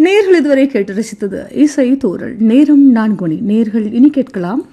நேர்கள் இதுவரை கேட்டு ரசித்தது இசை தோரல் நேரம் நான்கு மணி நேர்கள் இனி கேட்கலாம்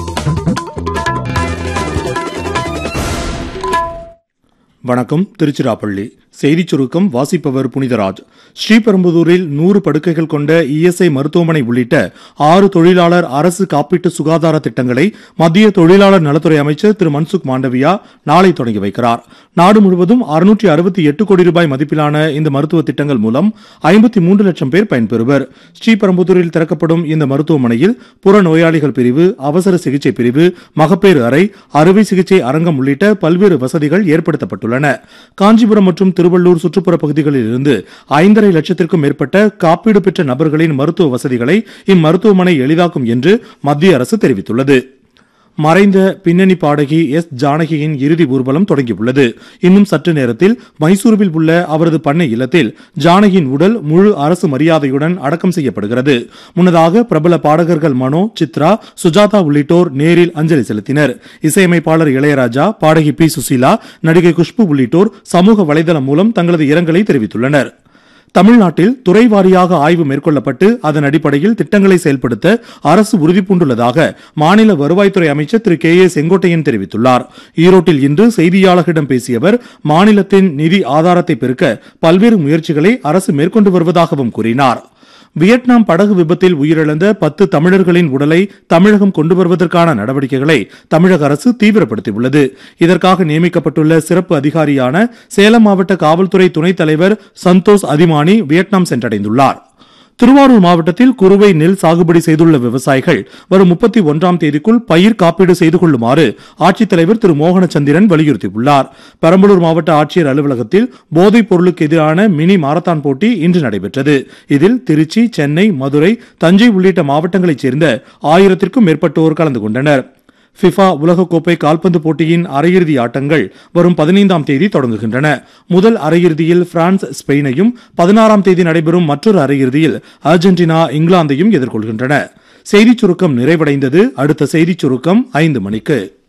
வணக்கம் திருச்சிராப்பள்ளி செய்திச் சுருக்கம் வாசிப்பவர் புனிதராஜ் ஸ்ரீபெரும்புதூரில் நூறு படுக்கைகள் கொண்ட இஎஸ்ஐ மருத்துவமனை உள்ளிட்ட ஆறு தொழிலாளர் அரசு காப்பீட்டு சுகாதார திட்டங்களை மத்திய தொழிலாளர் நலத்துறை அமைச்சர் திரு மன்சுக் மாண்டவியா நாளை தொடங்கி வைக்கிறார் நாடு முழுவதும் அறுநூற்றி அறுபத்தி எட்டு கோடி ரூபாய் மதிப்பிலான இந்த மருத்துவ திட்டங்கள் மூலம் ஐம்பத்தி மூன்று லட்சம் பேர் பயன்பெறுவர் ஸ்ரீபெரும்புதூரில் திறக்கப்படும் இந்த மருத்துவமனையில் புற நோயாளிகள் பிரிவு அவசர சிகிச்சை பிரிவு மகப்பேறு அறை அறுவை சிகிச்சை அரங்கம் உள்ளிட்ட பல்வேறு வசதிகள் ஏற்படுத்தப்பட்டுள்ளன காஞ்சிபுரம் மற்றும் திருவள்ளூர் சுற்றுப்புற பகுதிகளில் இருந்து ஐந்தரை லட்சத்திற்கும் மேற்பட்ட காப்பீடு பெற்ற நபர்களின் மருத்துவ வசதிகளை இம்மருத்துவமனை எளிதாக்கும் என்று மத்திய அரசு தெரிவித்துள்ளது மறைந்த பின்னணி பாடகி எஸ் ஜானகியின் இறுதி ஊர்வலம் தொடங்கியுள்ளது இன்னும் சற்று நேரத்தில் மைசூருவில் உள்ள அவரது பண்ணை இல்லத்தில் ஜானகியின் உடல் முழு அரசு மரியாதையுடன் அடக்கம் செய்யப்படுகிறது முன்னதாக பிரபல பாடகர்கள் மனோ சித்ரா சுஜாதா உள்ளிட்டோர் நேரில் அஞ்சலி செலுத்தினர் இசையமைப்பாளர் இளையராஜா பாடகி பி சுசீலா நடிகை குஷ்பு உள்ளிட்டோர் சமூக வலைதளம் மூலம் தங்களது இரங்கலை தெரிவித்துள்ளனர் தமிழ்நாட்டில் துறை வாரியாக ஆய்வு மேற்கொள்ளப்பட்டு அதன் அடிப்படையில் திட்டங்களை செயல்படுத்த அரசு உறுதிபூண்டுள்ளதாக மாநில வருவாய்த்துறை அமைச்சர் திரு கே ஏ செங்கோட்டையன் தெரிவித்துள்ளார் ஈரோட்டில் இன்று செய்தியாளர்களிடம் பேசிய அவர் மாநிலத்தின் நிதி ஆதாரத்தை பெருக்க பல்வேறு முயற்சிகளை அரசு மேற்கொண்டு வருவதாகவும் கூறினார் வியட்நாம் படகு விபத்தில் உயிரிழந்த பத்து தமிழர்களின் உடலை தமிழகம் கொண்டு வருவதற்கான நடவடிக்கைகளை தமிழக அரசு தீவிரப்படுத்தியுள்ளது இதற்காக நியமிக்கப்பட்டுள்ள சிறப்பு அதிகாரியான சேலம் மாவட்ட காவல்துறை துணைத் தலைவர் சந்தோஷ் அதிமானி வியட்நாம் சென்றடைந்துள்ளார் திருவாரூர் மாவட்டத்தில் குறுவை நெல் சாகுபடி செய்துள்ள விவசாயிகள் வரும் முப்பத்தி ஒன்றாம் தேதிக்குள் பயிர் காப்பீடு செய்து கொள்ளுமாறு ஆட்சித்தலைவர் திரு மோகனச்சந்திரன் வலியுறுத்தியுள்ளார் பெரம்பலூர் மாவட்ட ஆட்சியர் அலுவலகத்தில் போதைப் பொருளுக்கு எதிரான மினி மாரத்தான் போட்டி இன்று நடைபெற்றது இதில் திருச்சி சென்னை மதுரை தஞ்சை உள்ளிட்ட மாவட்டங்களைச் சேர்ந்த ஆயிரத்திற்கும் மேற்பட்டோர் கலந்து கொண்டனர் ஃபிஃபா உலகக்கோப்பை கால்பந்து போட்டியின் அரையிறுதி ஆட்டங்கள் வரும் பதினைந்தாம் தேதி தொடங்குகின்றன முதல் அரையிறுதியில் பிரான்ஸ் ஸ்பெயினையும் பதினாறாம் தேதி நடைபெறும் மற்றொரு அரையிறுதியில் அர்ஜென்டினா இங்கிலாந்தையும் எதிர்கொள்கின்றன செய்திச் சுருக்கம் நிறைவடைந்தது அடுத்த செய்திச் சுருக்கம் ஐந்து மணிக்கு